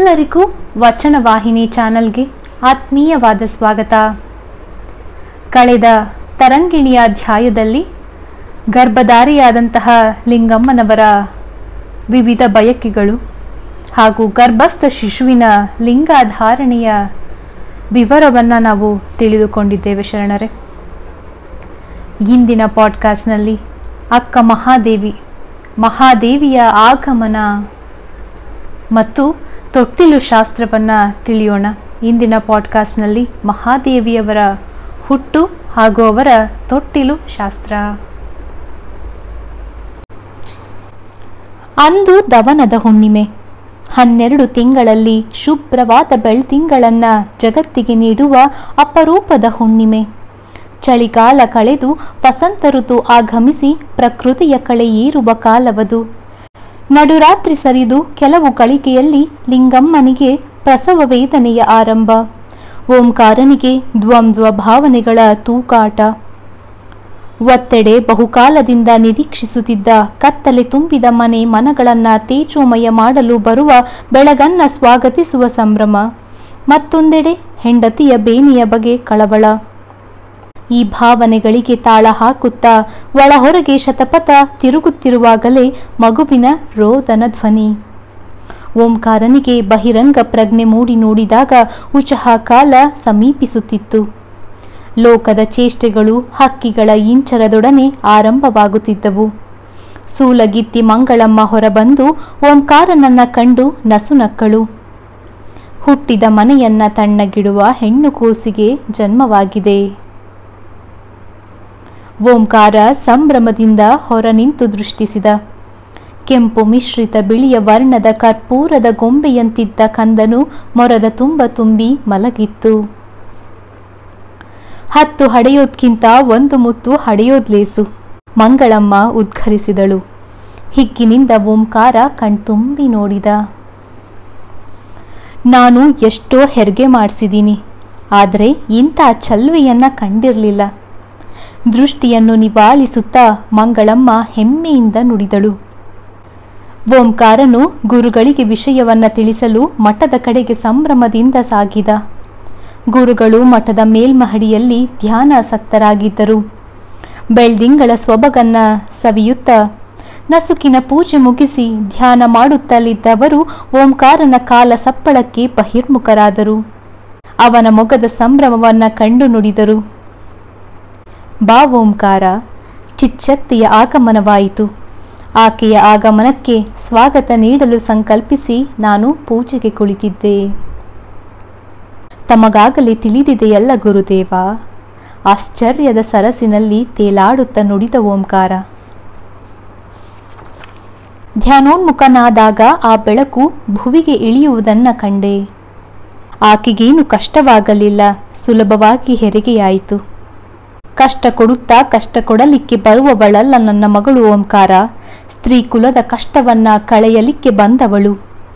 ಎಲ್ಲರಿಗೂ ವಚನ ವಾಹಿನಿ ಚಾನೆಲ್ಗೆ ಆತ್ಮೀಯವಾದ ಸ್ವಾಗತ ಕಳೆದ ತರಂಗಿಣಿಯ ಅಧ್ಯಾಯದಲ್ಲಿ ಗರ್ಭಧಾರಿಯಾದಂತಹ ಲಿಂಗಮ್ಮನವರ ವಿವಿಧ ಬಯಕೆಗಳು ಹಾಗೂ ಗರ್ಭಸ್ಥ ಶಿಶುವಿನ ಲಿಂಗಾಧಾರಣೆಯ ವಿವರವನ್ನು ನಾವು ತಿಳಿದುಕೊಂಡಿದ್ದೇವೆ ಶರಣರೇ ಇಂದಿನ ಪಾಡ್ಕಾಸ್ಟ್ನಲ್ಲಿ ಅಕ್ಕ ಮಹಾದೇವಿ ಮಹಾದೇವಿಯ ಆಗಮನ ಮತ್ತು ತೊಟ್ಟಿಲು ಶಾಸ್ತ್ರವನ್ನ ತಿಳಿಯೋಣ ಇಂದಿನ ಪಾಡ್ಕಾಸ್ಟ್ನಲ್ಲಿ ಮಹಾದೇವಿಯವರ ಹುಟ್ಟು ಹಾಗೂ ಅವರ ತೊಟ್ಟಿಲು ಶಾಸ್ತ್ರ ಅಂದು ದವನದ ಹುಣ್ಣಿಮೆ ಹನ್ನೆರಡು ತಿಂಗಳಲ್ಲಿ ಶುಭ್ರವಾದ ಬೆಳ್ತಿಂಗಳನ್ನ ಜಗತ್ತಿಗೆ ನೀಡುವ ಅಪರೂಪದ ಹುಣ್ಣಿಮೆ ಚಳಿಗಾಲ ಕಳೆದು ವಸಂತ ಋತು ಆಗಮಿಸಿ ಪ್ರಕೃತಿಯ ಕಳೆ ಏರುವ ಕಾಲವದು ನಡುರಾತ್ರಿ ಸರಿದು ಕೆಲವು ಗಳಿಗೆಯಲ್ಲಿ ಲಿಂಗಮ್ಮನಿಗೆ ಪ್ರಸವ ವೇದನೆಯ ಆರಂಭ ಓಂಕಾರನಿಗೆ ದ್ವಂದ್ವ ಭಾವನೆಗಳ ತೂಕಾಟ ಒತ್ತೆಡೆ ಬಹುಕಾಲದಿಂದ ನಿರೀಕ್ಷಿಸುತ್ತಿದ್ದ ಕತ್ತಲೆ ತುಂಬಿದ ಮನೆ ಮನಗಳನ್ನ ತೇಜೋಮಯ ಮಾಡಲು ಬರುವ ಬೆಳಗನ್ನ ಸ್ವಾಗತಿಸುವ ಸಂಭ್ರಮ ಮತ್ತೊಂದೆಡೆ ಹೆಂಡತಿಯ ಬೇನೆಯ ಬಗೆ ಕಳವಳ ಈ ಭಾವನೆಗಳಿಗೆ ತಾಳ ಹಾಕುತ್ತಾ ಒಳ ಹೊರಗೆ ಶತಪಥ ತಿರುಗುತ್ತಿರುವಾಗಲೇ ಮಗುವಿನ ರೋದನ ಧ್ವನಿ ಓಂಕಾರನಿಗೆ ಬಹಿರಂಗ ಪ್ರಜ್ಞೆ ಮೂಡಿ ನೋಡಿದಾಗ ಉಚಹ ಕಾಲ ಸಮೀಪಿಸುತ್ತಿತ್ತು ಲೋಕದ ಚೇಷ್ಟೆಗಳು ಹಕ್ಕಿಗಳ ಇಂಚರದೊಡನೆ ಆರಂಭವಾಗುತ್ತಿದ್ದವು ಸೂಲಗಿತ್ತಿ ಮಂಗಳಮ್ಮ ಹೊರಬಂದು ಓಂಕಾರನನ್ನ ಕಂಡು ನಸುನಕ್ಕಳು ಹುಟ್ಟಿದ ಮನೆಯನ್ನ ತಣ್ಣಗಿಡುವ ಹೆಣ್ಣು ಕೂಸಿಗೆ ಜನ್ಮವಾಗಿದೆ ಓಂಕಾರ ಸಂಭ್ರಮದಿಂದ ಹೊರ ನಿಂತು ದೃಷ್ಟಿಸಿದ ಕೆಂಪು ಮಿಶ್ರಿತ ಬಿಳಿಯ ವರ್ಣದ ಕರ್ಪೂರದ ಗೊಂಬೆಯಂತಿದ್ದ ಕಂದನು ಮೊರದ ತುಂಬ ತುಂಬಿ ಮಲಗಿತ್ತು ಹತ್ತು ಹಡೆಯೋದ್ಕಿಂತ ಒಂದು ಮುತ್ತು ಹಡೆಯೋದ್ಲೇಸು ಮಂಗಳಮ್ಮ ಉದ್ಘರಿಸಿದಳು ಹಿಗ್ಗಿನಿಂದ ಓಂಕಾರ ಕಣ್ತುಂಬಿ ನೋಡಿದ ನಾನು ಎಷ್ಟೋ ಹೆರಿಗೆ ಮಾಡಿಸಿದ್ದೀನಿ ಆದರೆ ಇಂಥ ಚಲ್ವೆಯನ್ನ ಕಂಡಿರಲಿಲ್ಲ ದೃಷ್ಟಿಯನ್ನು ನಿವಾಳಿಸುತ್ತಾ ಮಂಗಳಮ್ಮ ಹೆಮ್ಮೆಯಿಂದ ನುಡಿದಳು ಓಂಕಾರನು ಗುರುಗಳಿಗೆ ವಿಷಯವನ್ನ ತಿಳಿಸಲು ಮಠದ ಕಡೆಗೆ ಸಂಭ್ರಮದಿಂದ ಸಾಗಿದ ಗುರುಗಳು ಮಠದ ಮೇಲ್ಮಹಡಿಯಲ್ಲಿ ಧ್ಯಾನಾಸಕ್ತರಾಗಿದ್ದರು ಬೆಳ್ದಿಂಗಳ ಸೊಬಗನ್ನ ಸವಿಯುತ್ತ ನಸುಕಿನ ಪೂಜೆ ಮುಗಿಸಿ ಧ್ಯಾನ ಮಾಡುತ್ತಲಿದ್ದವರು ಓಂಕಾರನ ಕಾಲ ಸಪ್ಪಳಕ್ಕೆ ಬಹಿರ್ಮುಖರಾದರು ಅವನ ಮೊಗದ ಸಂಭ್ರಮವನ್ನ ಕಂಡು ನುಡಿದರು ಬಾ ಓಂಕಾರ ಚಿಚ್ಚತ್ತಿಯ ಆಗಮನವಾಯಿತು ಆಕೆಯ ಆಗಮನಕ್ಕೆ ಸ್ವಾಗತ ನೀಡಲು ಸಂಕಲ್ಪಿಸಿ ನಾನು ಪೂಜೆಗೆ ಕುಳಿತಿದ್ದೆ ತಮಗಾಗಲೇ ತಿಳಿದಿದೆಯಲ್ಲ ಗುರುದೇವ ಆಶ್ಚರ್ಯದ ಸರಸಿನಲ್ಲಿ ತೇಲಾಡುತ್ತ ನುಡಿದ ಓಂಕಾರ ಧ್ಯಾನೋನ್ಮುಖನಾದಾಗ ಆ ಬೆಳಕು ಭುವಿಗೆ ಇಳಿಯುವುದನ್ನ ಕಂಡೆ ಆಕೆಗೇನು ಕಷ್ಟವಾಗಲಿಲ್ಲ ಸುಲಭವಾಗಿ ಹೆರಿಗೆಯಾಯಿತು ಕಷ್ಟ ಕೊಡುತ್ತಾ ಕಷ್ಟ ಕೊಡಲಿಕ್ಕೆ ಬರುವವಳಲ್ಲ ನನ್ನ ಮಗಳು ಓಂಕಾರ ಸ್ತ್ರೀ ಕುಲದ ಕಷ್ಟವನ್ನ ಕಳೆಯಲಿಕ್ಕೆ ಬಂದವಳು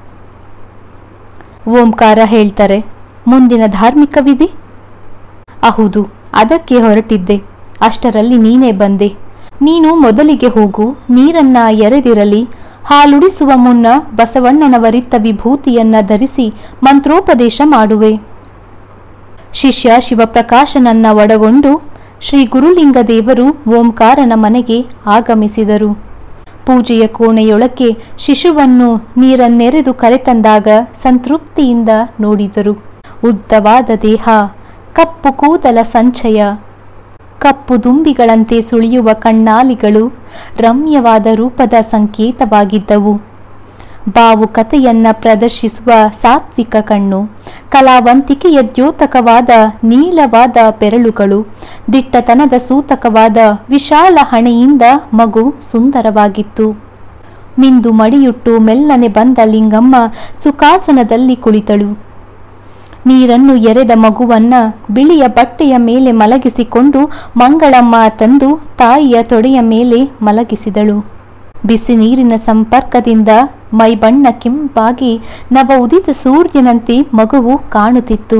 ಓಂಕಾರ ಹೇಳ್ತಾರೆ ಮುಂದಿನ ಧಾರ್ಮಿಕ ವಿಧಿ ಹೌದು ಅದಕ್ಕೆ ಹೊರಟಿದ್ದೆ ಅಷ್ಟರಲ್ಲಿ ನೀನೇ ಬಂದೆ ನೀನು ಮೊದಲಿಗೆ ಹೋಗು ನೀರನ್ನ ಎರೆದಿರಲಿ ಹಾಲುಡಿಸುವ ಮುನ್ನ ಬಸವಣ್ಣನವರಿತ್ತ ವಿಭೂತಿಯನ್ನ ಧರಿಸಿ ಮಂತ್ರೋಪದೇಶ ಮಾಡುವೆ ಶಿಷ್ಯ ಶಿವಪ್ರಕಾಶನನ್ನ ಒಡಗೊಂಡು ಶ್ರೀ ಗುರುಲಿಂಗ ದೇವರು ಓಂಕಾರನ ಮನೆಗೆ ಆಗಮಿಸಿದರು ಪೂಜೆಯ ಕೋಣೆಯೊಳಕ್ಕೆ ಶಿಶುವನ್ನು ನೀರನ್ನೆರೆದು ಕರೆತಂದಾಗ ಸಂತೃಪ್ತಿಯಿಂದ ನೋಡಿದರು ಉದ್ದವಾದ ದೇಹ ಕಪ್ಪು ಕೂದಲ ಸಂಚಯ ಕಪ್ಪು ದುಂಬಿಗಳಂತೆ ಸುಳಿಯುವ ಕಣ್ಣಾಲಿಗಳು ರಮ್ಯವಾದ ರೂಪದ ಸಂಕೇತವಾಗಿದ್ದವು ಭಾವುಕತೆಯನ್ನ ಪ್ರದರ್ಶಿಸುವ ಸಾತ್ವಿಕ ಕಣ್ಣು ಕಲಾವಂತಿಕೆಯ ದ್ಯೋತಕವಾದ ನೀಳವಾದ ಬೆರಳುಗಳು ದಿಟ್ಟತನದ ಸೂತಕವಾದ ವಿಶಾಲ ಹಣೆಯಿಂದ ಮಗು ಸುಂದರವಾಗಿತ್ತು ಮಿಂದು ಮಡಿಯುಟ್ಟು ಮೆಲ್ಲನೆ ಬಂದ ಲಿಂಗಮ್ಮ ಸುಖಾಸನದಲ್ಲಿ ಕುಳಿತಳು ನೀರನ್ನು ಎರೆದ ಮಗುವನ್ನ ಬಿಳಿಯ ಬಟ್ಟೆಯ ಮೇಲೆ ಮಲಗಿಸಿಕೊಂಡು ಮಂಗಳಮ್ಮ ತಂದು ತಾಯಿಯ ತೊಡೆಯ ಮೇಲೆ ಮಲಗಿಸಿದಳು ಬಿಸಿ ನೀರಿನ ಸಂಪರ್ಕದಿಂದ ಮೈಬಣ್ಣ ಕೆಂಪಾಗಿ ನವ ಉದಿತ ಸೂರ್ಯನಂತೆ ಮಗುವು ಕಾಣುತ್ತಿತ್ತು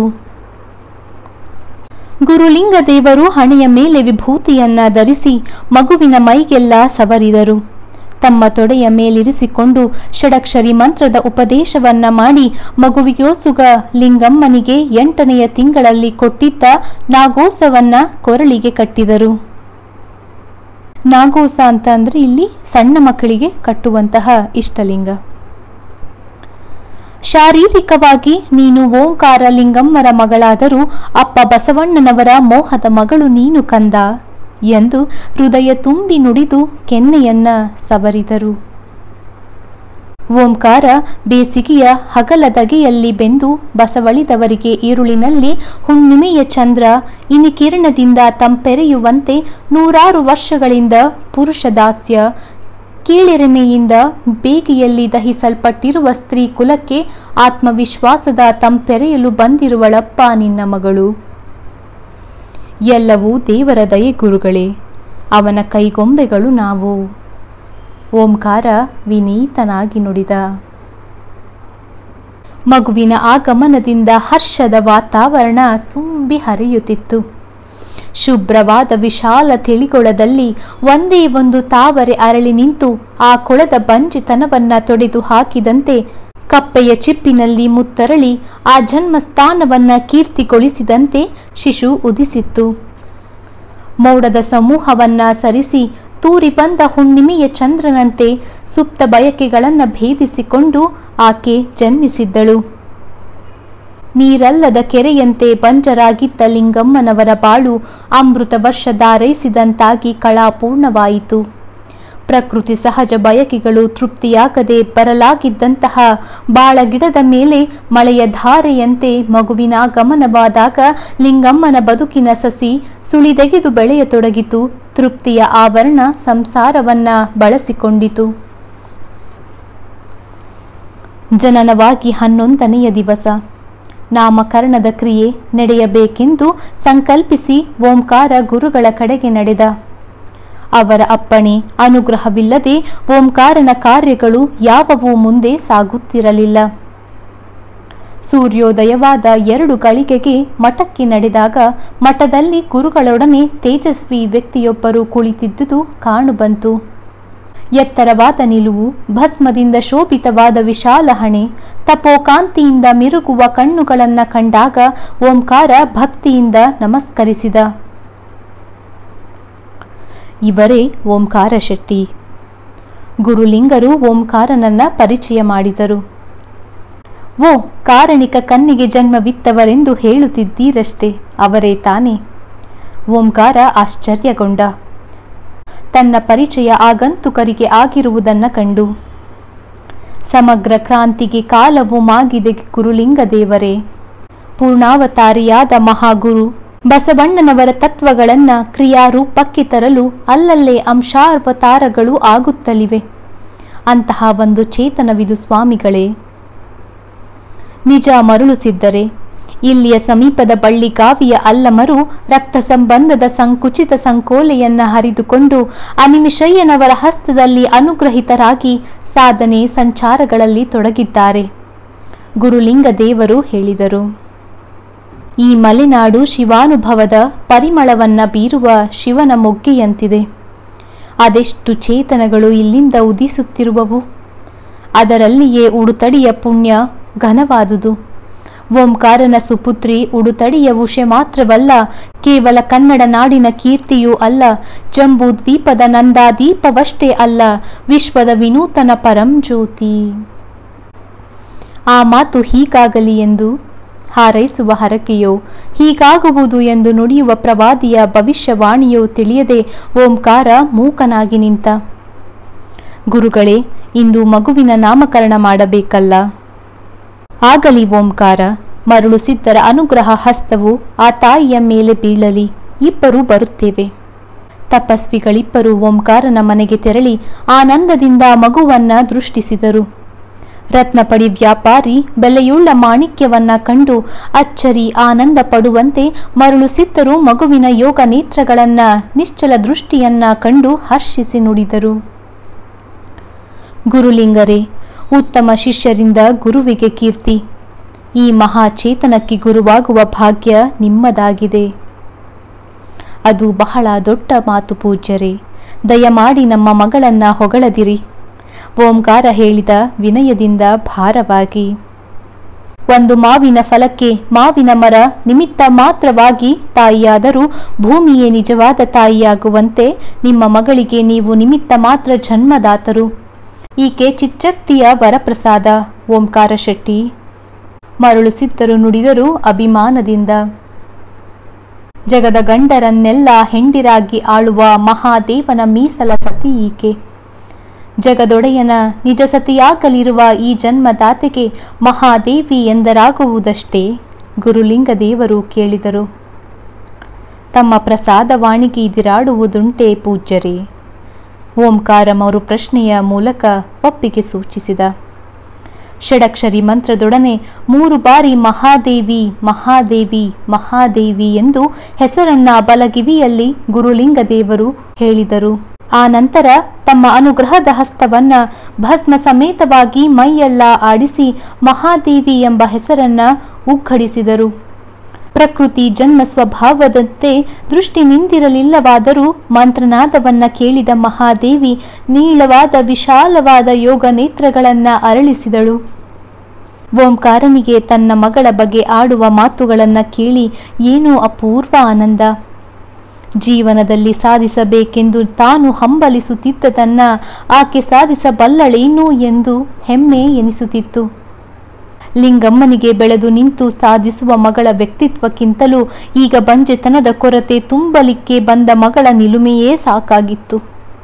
ಗುರುಲಿಂಗ ದೇವರು ಹಣೆಯ ಮೇಲೆ ವಿಭೂತಿಯನ್ನ ಧರಿಸಿ ಮಗುವಿನ ಮೈಗೆಲ್ಲ ಸವರಿದರು ತಮ್ಮ ತೊಡೆಯ ಮೇಲಿರಿಸಿಕೊಂಡು ಷಡಕ್ಷರಿ ಮಂತ್ರದ ಉಪದೇಶವನ್ನ ಮಾಡಿ ಮಗುವಿಗೋಸುಗ ಲಿಂಗಮ್ಮನಿಗೆ ಎಂಟನೆಯ ತಿಂಗಳಲ್ಲಿ ಕೊಟ್ಟಿದ್ದ ನಾಗೋಸವನ್ನ ಕೊರಳಿಗೆ ಕಟ್ಟಿದರು ನಾಗೋಸ ಅಂತ ಅಂದ್ರೆ ಇಲ್ಲಿ ಸಣ್ಣ ಮಕ್ಕಳಿಗೆ ಕಟ್ಟುವಂತಹ ಇಷ್ಟಲಿಂಗ ಶಾರೀರಿಕವಾಗಿ ನೀನು ಓಂಕಾರ ಲಿಂಗಮ್ಮರ ಮಗಳಾದರೂ ಅಪ್ಪ ಬಸವಣ್ಣನವರ ಮೋಹದ ಮಗಳು ನೀನು ಕಂದ ಎಂದು ಹೃದಯ ತುಂಬಿ ನುಡಿದು ಕೆನ್ನೆಯನ್ನ ಸವರಿದರು ಓಂಕಾರ ಬೇಸಿಗೆಯ ಹಗಲದಗೆಯಲ್ಲಿ ಬೆಂದು ಬಸವಳಿದವರಿಗೆ ಈರುಳಿನಲ್ಲಿ ಹುಣ್ಣಿಮೆಯ ಚಂದ್ರ ಇನಿಕಿರಣದಿಂದ ತಂಪೆರೆಯುವಂತೆ ನೂರಾರು ವರ್ಷಗಳಿಂದ ಪುರುಷ ದಾಸ್ಯ ಕೀಳೆರೆಮೆಯಿಂದ ಬೇಗೆಯಲ್ಲಿ ದಹಿಸಲ್ಪಟ್ಟಿರುವ ಸ್ತ್ರೀ ಕುಲಕ್ಕೆ ಆತ್ಮವಿಶ್ವಾಸದ ತಂಪೆರೆಯಲು ಬಂದಿರುವಳಪ್ಪ ನಿನ್ನ ಮಗಳು ಎಲ್ಲವೂ ದೇವರ ದಯೆ ಗುರುಗಳೇ ಅವನ ಕೈಗೊಂಬೆಗಳು ನಾವು ಓಂಕಾರ ವಿನೀತನಾಗಿ ನುಡಿದ ಮಗುವಿನ ಆಗಮನದಿಂದ ಹರ್ಷದ ವಾತಾವರಣ ತುಂಬಿ ಹರಿಯುತ್ತಿತ್ತು ಶುಭ್ರವಾದ ವಿಶಾಲ ತಿಳಿಗೊಳದಲ್ಲಿ ಒಂದೇ ಒಂದು ತಾವರೆ ಅರಳಿ ನಿಂತು ಆ ಕೊಳದ ಬಂಜಿತನವನ್ನ ತೊಡೆದು ಹಾಕಿದಂತೆ ಕಪ್ಪೆಯ ಚಿಪ್ಪಿನಲ್ಲಿ ಮುತ್ತರಳಿ ಆ ಜನ್ಮಸ್ಥಾನವನ್ನ ಕೀರ್ತಿಗೊಳಿಸಿದಂತೆ ಶಿಶು ಉದಿಸಿತ್ತು ಮೋಡದ ಸಮೂಹವನ್ನ ಸರಿಸಿ ತೂರಿ ಬಂದ ಹುಣ್ಣಿಮೆಯ ಚಂದ್ರನಂತೆ ಸುಪ್ತ ಬಯಕೆಗಳನ್ನ ಭೇದಿಸಿಕೊಂಡು ಆಕೆ ಜನ್ಮಿಸಿದ್ದಳು ನೀರಲ್ಲದ ಕೆರೆಯಂತೆ ಬಂಜರಾಗಿದ್ದ ಲಿಂಗಮ್ಮನವರ ಬಾಳು ಅಮೃತ ವರ್ಷ ದಾರೈಸಿದಂತಾಗಿ ಕಳಾಪೂರ್ಣವಾಯಿತು ಪ್ರಕೃತಿ ಸಹಜ ಬಯಕೆಗಳು ತೃಪ್ತಿಯಾಗದೆ ಬರಲಾಗಿದ್ದಂತಹ ಬಾಳಗಿಡದ ಮೇಲೆ ಮಳೆಯ ಧಾರೆಯಂತೆ ಮಗುವಿನ ಗಮನವಾದಾಗ ಲಿಂಗಮ್ಮನ ಬದುಕಿನ ಸಸಿ ಸುಳಿದೆಗೆದು ಬೆಳೆಯತೊಡಗಿತು ತೃಪ್ತಿಯ ಆವರಣ ಸಂಸಾರವನ್ನ ಬಳಸಿಕೊಂಡಿತು ಜನನವಾಗಿ ಹನ್ನೊಂದನೆಯ ದಿವಸ ನಾಮಕರಣದ ಕ್ರಿಯೆ ನಡೆಯಬೇಕೆಂದು ಸಂಕಲ್ಪಿಸಿ ಓಂಕಾರ ಗುರುಗಳ ಕಡೆಗೆ ನಡೆದ ಅವರ ಅಪ್ಪಣೆ ಅನುಗ್ರಹವಿಲ್ಲದೆ ಓಂಕಾರನ ಕಾರ್ಯಗಳು ಯಾವುವೂ ಮುಂದೆ ಸಾಗುತ್ತಿರಲಿಲ್ಲ ಸೂರ್ಯೋದಯವಾದ ಎರಡು ಗಳಿಗೆಗೆ ಮಠಕ್ಕೆ ನಡೆದಾಗ ಮಠದಲ್ಲಿ ಗುರುಗಳೊಡನೆ ತೇಜಸ್ವಿ ವ್ಯಕ್ತಿಯೊಬ್ಬರು ಕುಳಿತಿದ್ದುದು ಕಾಣುಬಂತು ಎತ್ತರವಾದ ನಿಲುವು ಭಸ್ಮದಿಂದ ಶೋಭಿತವಾದ ವಿಶಾಲ ಹಣೆ ತಪೋಕಾಂತಿಯಿಂದ ಮಿರುಗುವ ಕಣ್ಣುಗಳನ್ನ ಕಂಡಾಗ ಓಂಕಾರ ಭಕ್ತಿಯಿಂದ ನಮಸ್ಕರಿಸಿದ ಇವರೇ ಓಂಕಾರ ಶೆಟ್ಟಿ ಗುರುಲಿಂಗರು ಓಂಕಾರನನ್ನ ಪರಿಚಯ ಮಾಡಿದರು ಓ ಕಾರಣಿಕ ಕನ್ನಿಗೆ ಜನ್ಮವಿತ್ತವರೆಂದು ಹೇಳುತ್ತಿದ್ದೀರಷ್ಟೇ ಅವರೇ ತಾನೇ ಓಂಕಾರ ಆಶ್ಚರ್ಯಗೊಂಡ ತನ್ನ ಪರಿಚಯ ಆಗಂತುಕರಿಗೆ ಆಗಿರುವುದನ್ನ ಕಂಡು ಸಮಗ್ರ ಕ್ರಾಂತಿಗೆ ಕಾಲವು ಮಾಗಿದೆ ಗುರುಲಿಂಗ ದೇವರೇ ಪೂರ್ಣಾವತಾರಿಯಾದ ಮಹಾಗುರು ಬಸವಣ್ಣನವರ ತತ್ವಗಳನ್ನ ಕ್ರಿಯಾರೂಪಕ್ಕೆ ತರಲು ಅಲ್ಲಲ್ಲೇ ಅಂಶಾವತಾರಗಳು ಆಗುತ್ತಲಿವೆ ಅಂತಹ ಒಂದು ಚೇತನವಿದು ಸ್ವಾಮಿಗಳೇ ನಿಜ ಮರುಳುಸಿದ್ದರೆ ಇಲ್ಲಿಯ ಸಮೀಪದ ಬಳ್ಳಿಗಾವಿಯ ಅಲ್ಲಮರು ರಕ್ತ ಸಂಬಂಧದ ಸಂಕುಚಿತ ಸಂಕೋಲೆಯನ್ನ ಹರಿದುಕೊಂಡು ಅನಿಮಿಷಯ್ಯನವರ ಹಸ್ತದಲ್ಲಿ ಅನುಗ್ರಹಿತರಾಗಿ ಸಾಧನೆ ಸಂಚಾರಗಳಲ್ಲಿ ತೊಡಗಿದ್ದಾರೆ ಗುರುಲಿಂಗ ದೇವರು ಹೇಳಿದರು ಈ ಮಲೆನಾಡು ಶಿವಾನುಭವದ ಪರಿಮಳವನ್ನ ಬೀರುವ ಶಿವನ ಮೊಗ್ಗೆಯಂತಿದೆ ಅದೆಷ್ಟು ಚೇತನಗಳು ಇಲ್ಲಿಂದ ಉದಿಸುತ್ತಿರುವವು ಅದರಲ್ಲಿಯೇ ಉಡುತಡಿಯ ಪುಣ್ಯ ಘನವಾದುದು ಓಂಕಾರನ ಸುಪುತ್ರಿ ಉಡುತಡಿಯ ಉಷೆ ಮಾತ್ರವಲ್ಲ ಕೇವಲ ಕನ್ನಡ ನಾಡಿನ ಕೀರ್ತಿಯೂ ಅಲ್ಲ ಜಂಬೂ ದ್ವೀಪದ ನಂದಾದೀಪವಷ್ಟೇ ಅಲ್ಲ ವಿಶ್ವದ ವಿನೂತನ ಪರಂಜ್ಯೋತಿ ಆ ಮಾತು ಹೀಗಾಗಲಿ ಎಂದು ಹಾರೈಸುವ ಹರಕೆಯೋ ಹೀಗಾಗುವುದು ಎಂದು ನುಡಿಯುವ ಪ್ರವಾದಿಯ ಭವಿಷ್ಯವಾಣಿಯೋ ತಿಳಿಯದೆ ಓಂಕಾರ ಮೂಕನಾಗಿ ನಿಂತ ಗುರುಗಳೇ ಇಂದು ಮಗುವಿನ ನಾಮಕರಣ ಮಾಡಬೇಕಲ್ಲ ಆಗಲಿ ಓಂಕಾರ ಮರಳು ಸಿದ್ಧರ ಅನುಗ್ರಹ ಹಸ್ತವು ಆ ತಾಯಿಯ ಮೇಲೆ ಬೀಳಲಿ ಇಬ್ಬರು ಬರುತ್ತೇವೆ ತಪಸ್ವಿಗಳಿಬ್ಬರು ಓಂಕಾರನ ಮನೆಗೆ ತೆರಳಿ ಆನಂದದಿಂದ ಮಗುವನ್ನ ದೃಷ್ಟಿಸಿದರು ರತ್ನಪಡಿ ವ್ಯಾಪಾರಿ ಬೆಲೆಯುಳ್ಳ ಮಾಣಿಕ್ಯವನ್ನ ಕಂಡು ಅಚ್ಚರಿ ಆನಂದ ಪಡುವಂತೆ ಮರಳು ಸಿದ್ಧರು ಮಗುವಿನ ಯೋಗ ನೇತ್ರಗಳನ್ನ ನಿಶ್ಚಲ ದೃಷ್ಟಿಯನ್ನ ಕಂಡು ಹರ್ಷಿಸಿ ನುಡಿದರು ಗುರುಲಿಂಗರೇ ಉತ್ತಮ ಶಿಷ್ಯರಿಂದ ಗುರುವಿಗೆ ಕೀರ್ತಿ ಈ ಮಹಾಚೇತನಕ್ಕೆ ಗುರುವಾಗುವ ಭಾಗ್ಯ ನಿಮ್ಮದಾಗಿದೆ ಅದು ಬಹಳ ದೊಡ್ಡ ಮಾತು ಪೂಜ್ಯರೇ ದಯಮಾಡಿ ನಮ್ಮ ಮಗಳನ್ನ ಹೊಗಳದಿರಿ ಓಂಕಾರ ಹೇಳಿದ ವಿನಯದಿಂದ ಭಾರವಾಗಿ ಒಂದು ಮಾವಿನ ಫಲಕ್ಕೆ ಮಾವಿನ ಮರ ನಿಮಿತ್ತ ಮಾತ್ರವಾಗಿ ತಾಯಿಯಾದರೂ ಭೂಮಿಯೇ ನಿಜವಾದ ತಾಯಿಯಾಗುವಂತೆ ನಿಮ್ಮ ಮಗಳಿಗೆ ನೀವು ನಿಮಿತ್ತ ಮಾತ್ರ ಜನ್ಮದಾತರು ಈಕೆ ಚಿಚ್ಚಕ್ತಿಯ ವರಪ್ರಸಾದ ಓಂಕಾರ ಶೆಟ್ಟಿ ಮರಳು ಸಿದ್ಧರು ನುಡಿದರು ಅಭಿಮಾನದಿಂದ ಜಗದ ಗಂಡರನ್ನೆಲ್ಲ ಹೆಂಡಿರಾಗಿ ಆಳುವ ಮಹಾದೇವನ ಮೀಸಲ ಸತಿ ಈಕೆ ಜಗದೊಡೆಯನ ನಿಜ ಸತಿಯಾಗಲಿರುವ ಈ ಜನ್ಮದಾತೆಗೆ ಮಹಾದೇವಿ ಎಂದರಾಗುವುದಷ್ಟೇ ಗುರುಲಿಂಗ ದೇವರು ಕೇಳಿದರು ತಮ್ಮ ಪ್ರಸಾದವಾಣಿಗೆ ಇದಿರಾಡುವುದುಂಟೆ ಪೂಜ್ಯರೇ ಓಂಕಾರ ಮರು ಪ್ರಶ್ನೆಯ ಮೂಲಕ ಒಪ್ಪಿಗೆ ಸೂಚಿಸಿದ ಷಡಕ್ಷರಿ ಮಂತ್ರದೊಡನೆ ಮೂರು ಬಾರಿ ಮಹಾದೇವಿ ಮಹಾದೇವಿ ಮಹಾದೇವಿ ಎಂದು ಹೆಸರನ್ನ ಬಲಗಿವಿಯಲ್ಲಿ ಗುರುಲಿಂಗ ದೇವರು ಹೇಳಿದರು ಆ ನಂತರ ತಮ್ಮ ಅನುಗ್ರಹದ ಹಸ್ತವನ್ನ ಭಸ್ಮ ಸಮೇತವಾಗಿ ಮೈಯೆಲ್ಲ ಆಡಿಸಿ ಮಹಾದೇವಿ ಎಂಬ ಹೆಸರನ್ನ ಉಗ್ಗಡಿಸಿದರು ಪ್ರಕೃತಿ ಜನ್ಮ ಸ್ವಭಾವದಂತೆ ದೃಷ್ಟಿ ನಿಂತಿರಲಿಲ್ಲವಾದರೂ ಮಂತ್ರನಾದವನ್ನ ಕೇಳಿದ ಮಹಾದೇವಿ ನೀಳವಾದ ವಿಶಾಲವಾದ ಯೋಗ ನೇತ್ರಗಳನ್ನ ಅರಳಿಸಿದಳು ಓಂಕಾರನಿಗೆ ತನ್ನ ಮಗಳ ಬಗ್ಗೆ ಆಡುವ ಮಾತುಗಳನ್ನ ಕೇಳಿ ಏನೋ ಅಪೂರ್ವ ಆನಂದ ಜೀವನದಲ್ಲಿ ಸಾಧಿಸಬೇಕೆಂದು ತಾನು ಹಂಬಲಿಸುತ್ತಿದ್ದದನ್ನ ಆಕೆ ಸಾಧಿಸಬಲ್ಲಳೇನು ಎಂದು ಹೆಮ್ಮೆ ಎನಿಸುತ್ತಿತ್ತು ಲಿಂಗಮ್ಮನಿಗೆ ಬೆಳೆದು ನಿಂತು ಸಾಧಿಸುವ ಮಗಳ ವ್ಯಕ್ತಿತ್ವಕ್ಕಿಂತಲೂ ಈಗ ಬಂಜೆತನದ ಕೊರತೆ ತುಂಬಲಿಕ್ಕೆ ಬಂದ ಮಗಳ ನಿಲುಮೆಯೇ ಸಾಕಾಗಿತ್ತು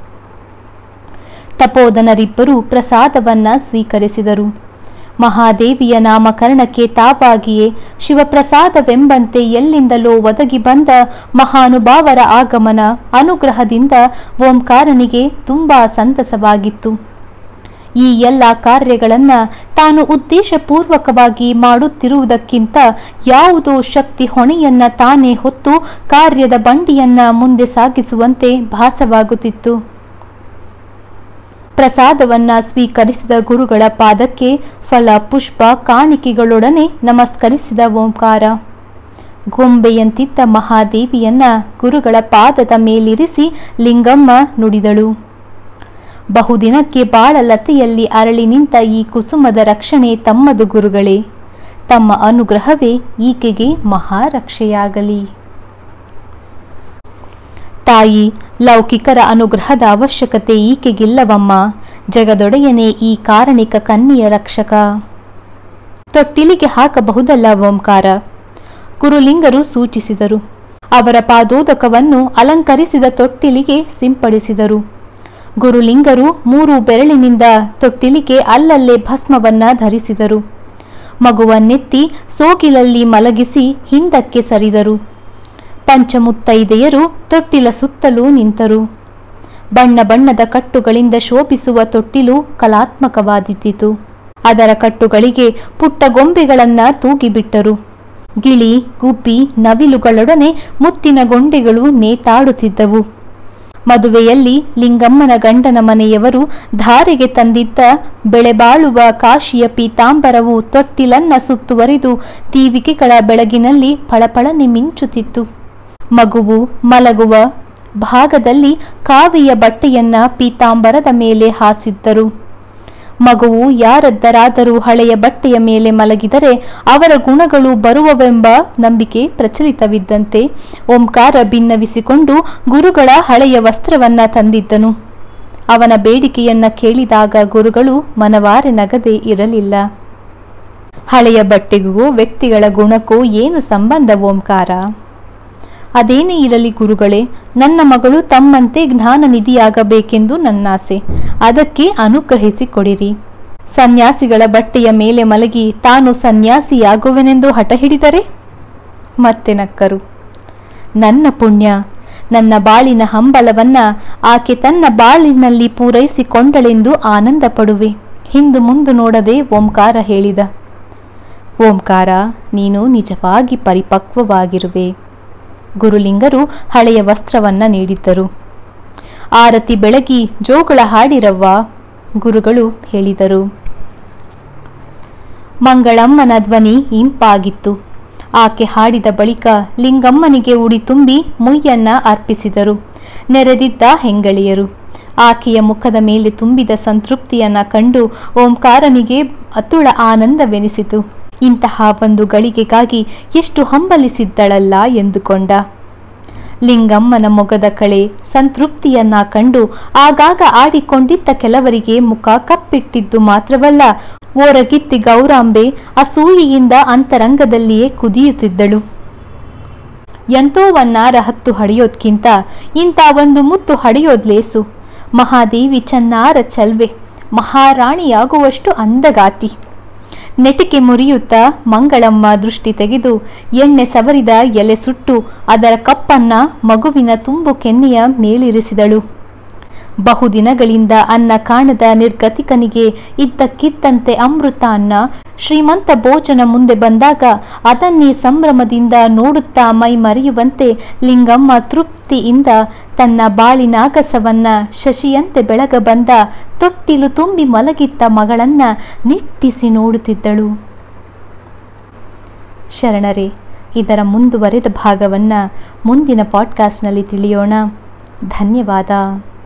ತಪೋದನರಿಬ್ಬರು ಪ್ರಸಾದವನ್ನ ಸ್ವೀಕರಿಸಿದರು ಮಹಾದೇವಿಯ ನಾಮಕರಣಕ್ಕೆ ತಾವಾಗಿಯೇ ಶಿವಪ್ರಸಾದವೆಂಬಂತೆ ಎಲ್ಲಿಂದಲೋ ಒದಗಿ ಬಂದ ಮಹಾನುಭಾವರ ಆಗಮನ ಅನುಗ್ರಹದಿಂದ ಓಂಕಾರನಿಗೆ ತುಂಬಾ ಸಂತಸವಾಗಿತ್ತು ಈ ಎಲ್ಲ ಕಾರ್ಯಗಳನ್ನ ತಾನು ಉದ್ದೇಶಪೂರ್ವಕವಾಗಿ ಮಾಡುತ್ತಿರುವುದಕ್ಕಿಂತ ಯಾವುದೋ ಶಕ್ತಿ ಹೊಣೆಯನ್ನ ತಾನೇ ಹೊತ್ತು ಕಾರ್ಯದ ಬಂಡಿಯನ್ನ ಮುಂದೆ ಸಾಗಿಸುವಂತೆ ಭಾಸವಾಗುತ್ತಿತ್ತು ಪ್ರಸಾದವನ್ನ ಸ್ವೀಕರಿಸಿದ ಗುರುಗಳ ಪಾದಕ್ಕೆ ಫಲ ಪುಷ್ಪ ಕಾಣಿಕೆಗಳೊಡನೆ ನಮಸ್ಕರಿಸಿದ ಓಂಕಾರ ಗೊಂಬೆಯಂತಿದ್ದ ಮಹಾದೇವಿಯನ್ನ ಗುರುಗಳ ಪಾದದ ಮೇಲಿರಿಸಿ ಲಿಂಗಮ್ಮ ನುಡಿದಳು ಬಹುದಿನಕ್ಕೆ ಬಾಳಲತೆಯಲ್ಲಿ ಅರಳಿ ನಿಂತ ಈ ಕುಸುಮದ ರಕ್ಷಣೆ ತಮ್ಮದು ಗುರುಗಳೇ ತಮ್ಮ ಅನುಗ್ರಹವೇ ಈಕೆಗೆ ಮಹಾರಕ್ಷೆಯಾಗಲಿ ತಾಯಿ ಲೌಕಿಕರ ಅನುಗ್ರಹದ ಅವಶ್ಯಕತೆ ಈಕೆಗಿಲ್ಲವಮ್ಮ ಜಗದೊಡೆಯನೇ ಈ ಕಾರಣಿಕ ಕನ್ನಿಯ ರಕ್ಷಕ ತೊಟ್ಟಿಲಿಗೆ ಹಾಕಬಹುದಲ್ಲ ಓಂಕಾರ ಗುರುಲಿಂಗರು ಸೂಚಿಸಿದರು ಅವರ ಪಾದೋದಕವನ್ನು ಅಲಂಕರಿಸಿದ ತೊಟ್ಟಿಲಿಗೆ ಸಿಂಪಡಿಸಿದರು ಗುರುಲಿಂಗರು ಮೂರು ಬೆರಳಿನಿಂದ ತೊಟ್ಟಿಲಿಗೆ ಅಲ್ಲಲ್ಲೇ ಭಸ್ಮವನ್ನ ಧರಿಸಿದರು ಮಗುವನ್ನೆತ್ತಿ ಸೋಗಿಲಲ್ಲಿ ಮಲಗಿಸಿ ಹಿಂದಕ್ಕೆ ಸರಿದರು ಪಂಚಮುತ್ತೈದೆಯರು ತೊಟ್ಟಿಲ ಸುತ್ತಲೂ ನಿಂತರು ಬಣ್ಣ ಬಣ್ಣದ ಕಟ್ಟುಗಳಿಂದ ಶೋಭಿಸುವ ತೊಟ್ಟಿಲು ಕಲಾತ್ಮಕವಾದಿದ್ದಿತು ಅದರ ಕಟ್ಟುಗಳಿಗೆ ಪುಟ್ಟ ಗೊಂಬೆಗಳನ್ನ ತೂಗಿಬಿಟ್ಟರು ಗಿಳಿ ಗುಬ್ಬಿ ನವಿಲುಗಳೊಡನೆ ಮುತ್ತಿನ ಗೊಂಡೆಗಳು ನೇತಾಡುತ್ತಿದ್ದವು ಮದುವೆಯಲ್ಲಿ ಲಿಂಗಮ್ಮನ ಗಂಡನ ಮನೆಯವರು ಧಾರೆಗೆ ತಂದಿದ್ದ ಬೆಳೆಬಾಳುವ ಕಾಶಿಯ ಪೀತಾಂಬರವು ತೊಟ್ಟಿಲನ್ನ ಸುತ್ತುವರಿದು ತೀವಿಕೆಗಳ ಬೆಳಗಿನಲ್ಲಿ ಫಳಫಳನೆ ಮಿಂಚುತ್ತಿತ್ತು ಮಗುವು ಮಲಗುವ ಭಾಗದಲ್ಲಿ ಕಾವಿಯ ಬಟ್ಟೆಯನ್ನ ಪೀತಾಂಬರದ ಮೇಲೆ ಹಾಸಿದ್ದರು ಮಗುವು ಯಾರದ್ದರಾದರೂ ಹಳೆಯ ಬಟ್ಟೆಯ ಮೇಲೆ ಮಲಗಿದರೆ ಅವರ ಗುಣಗಳು ಬರುವವೆಂಬ ನಂಬಿಕೆ ಪ್ರಚಲಿತವಿದ್ದಂತೆ ಓಂಕಾರ ಭಿನ್ನವಿಸಿಕೊಂಡು ಗುರುಗಳ ಹಳೆಯ ವಸ್ತ್ರವನ್ನ ತಂದಿದ್ದನು ಅವನ ಬೇಡಿಕೆಯನ್ನ ಕೇಳಿದಾಗ ಗುರುಗಳು ಮನವಾರೆ ನಗದೆ ಇರಲಿಲ್ಲ ಹಳೆಯ ಬಟ್ಟೆಗೂ ವ್ಯಕ್ತಿಗಳ ಗುಣಕ್ಕೂ ಏನು ಸಂಬಂಧ ಓಂಕಾರ ಅದೇನೇ ಇರಲಿ ಗುರುಗಳೇ ನನ್ನ ಮಗಳು ತಮ್ಮಂತೆ ಜ್ಞಾನ ನಿಧಿಯಾಗಬೇಕೆಂದು ನನ್ನಾಸೆ ಅದಕ್ಕೆ ಅನುಗ್ರಹಿಸಿ ಕೊಡಿರಿ ಸನ್ಯಾಸಿಗಳ ಬಟ್ಟೆಯ ಮೇಲೆ ಮಲಗಿ ತಾನು ಸನ್ಯಾಸಿಯಾಗುವೆನೆಂದು ಹಠ ಹಿಡಿದರೆ ಮತ್ತೆ ನಕ್ಕರು ನನ್ನ ಪುಣ್ಯ ನನ್ನ ಬಾಳಿನ ಹಂಬಲವನ್ನ ಆಕೆ ತನ್ನ ಬಾಳಿನಲ್ಲಿ ಪೂರೈಸಿಕೊಂಡಳೆಂದು ಆನಂದ ಪಡುವೆ ಹಿಂದು ಮುಂದು ನೋಡದೆ ಓಂಕಾರ ಹೇಳಿದ ಓಂಕಾರ ನೀನು ನಿಜವಾಗಿ ಪರಿಪಕ್ವವಾಗಿರುವೆ ಗುರುಲಿಂಗರು ಹಳೆಯ ವಸ್ತ್ರವನ್ನ ನೀಡಿದ್ದರು ಆರತಿ ಬೆಳಗಿ ಜೋಗಳ ಹಾಡಿರವ್ವ ಗುರುಗಳು ಹೇಳಿದರು ಮಂಗಳಮ್ಮನ ಧ್ವನಿ ಇಂಪಾಗಿತ್ತು ಆಕೆ ಹಾಡಿದ ಬಳಿಕ ಲಿಂಗಮ್ಮನಿಗೆ ಉಡಿ ತುಂಬಿ ಮುಯ್ಯನ್ನ ಅರ್ಪಿಸಿದರು ನೆರೆದಿದ್ದ ಹೆಂಗಳಿಯರು ಆಕೆಯ ಮುಖದ ಮೇಲೆ ತುಂಬಿದ ಸಂತೃಪ್ತಿಯನ್ನ ಕಂಡು ಓಂಕಾರನಿಗೆ ಅತುಳ ಆನಂದವೆನಿಸಿತು ಇಂತಹ ಒಂದು ಗಳಿಗೆಗಾಗಿ ಎಷ್ಟು ಹಂಬಲಿಸಿದ್ದಳಲ್ಲ ಎಂದುಕೊಂಡ ಲಿಂಗಮ್ಮನ ಮೊಗದ ಕಳೆ ಸಂತೃಪ್ತಿಯನ್ನ ಕಂಡು ಆಗಾಗ ಆಡಿಕೊಂಡಿದ್ದ ಕೆಲವರಿಗೆ ಮುಖ ಕಪ್ಪಿಟ್ಟಿದ್ದು ಮಾತ್ರವಲ್ಲ ಓರಗಿತ್ತಿ ಗೌರಾಂಬೆ ಅಸೂಯೆಯಿಂದ ಅಂತರಂಗದಲ್ಲಿಯೇ ಕುದಿಯುತ್ತಿದ್ದಳು ಎಂತೋವನ್ನಾರ ಹತ್ತು ಹಡೆಯೋದ್ಕಿಂತ ಇಂಥ ಒಂದು ಮುತ್ತು ಹಡೆಯೋದ್ ಲೇಸು ಮಹಾದೇವಿ ಚನ್ನಾರ ಚಲ್ವೆ ಮಹಾರಾಣಿಯಾಗುವಷ್ಟು ಅಂದಗಾತಿ ನೆಟಿಕೆ ಮುರಿಯುತ್ತಾ ಮಂಗಳಮ್ಮ ದೃಷ್ಟಿ ತೆಗೆದು ಎಣ್ಣೆ ಸವರಿದ ಎಲೆ ಸುಟ್ಟು ಅದರ ಕಪ್ಪನ್ನ ಮಗುವಿನ ತುಂಬು ಕೆನ್ನೆಯ ಮೇಲಿರಿಸಿದಳು ಬಹುದಿನಗಳಿಂದ ಅನ್ನ ಕಾಣದ ನಿರ್ಗತಿಕನಿಗೆ ಇದ್ದಕ್ಕಿದ್ದಂತೆ ಅಮೃತ ಅನ್ನ ಶ್ರೀಮಂತ ಭೋಜನ ಮುಂದೆ ಬಂದಾಗ ಅದನ್ನೇ ಸಂಭ್ರಮದಿಂದ ನೋಡುತ್ತಾ ಮೈ ಮರೆಯುವಂತೆ ಲಿಂಗಮ್ಮ ತೃಪ್ತಿಯಿಂದ ತನ್ನ ಬಾಳಿನಾಗಸವನ್ನ ಶಶಿಯಂತೆ ಬೆಳಗ ಬಂದ ತೊಟ್ಟಿಲು ತುಂಬಿ ಮಲಗಿದ್ದ ಮಗಳನ್ನ ನಿಟ್ಟಿಸಿ ನೋಡುತ್ತಿದ್ದಳು ಶರಣರೇ ಇದರ ಮುಂದುವರೆದ ಭಾಗವನ್ನ ಮುಂದಿನ ಪಾಡ್ಕಾಸ್ಟ್ನಲ್ಲಿ ತಿಳಿಯೋಣ ಧನ್ಯವಾದ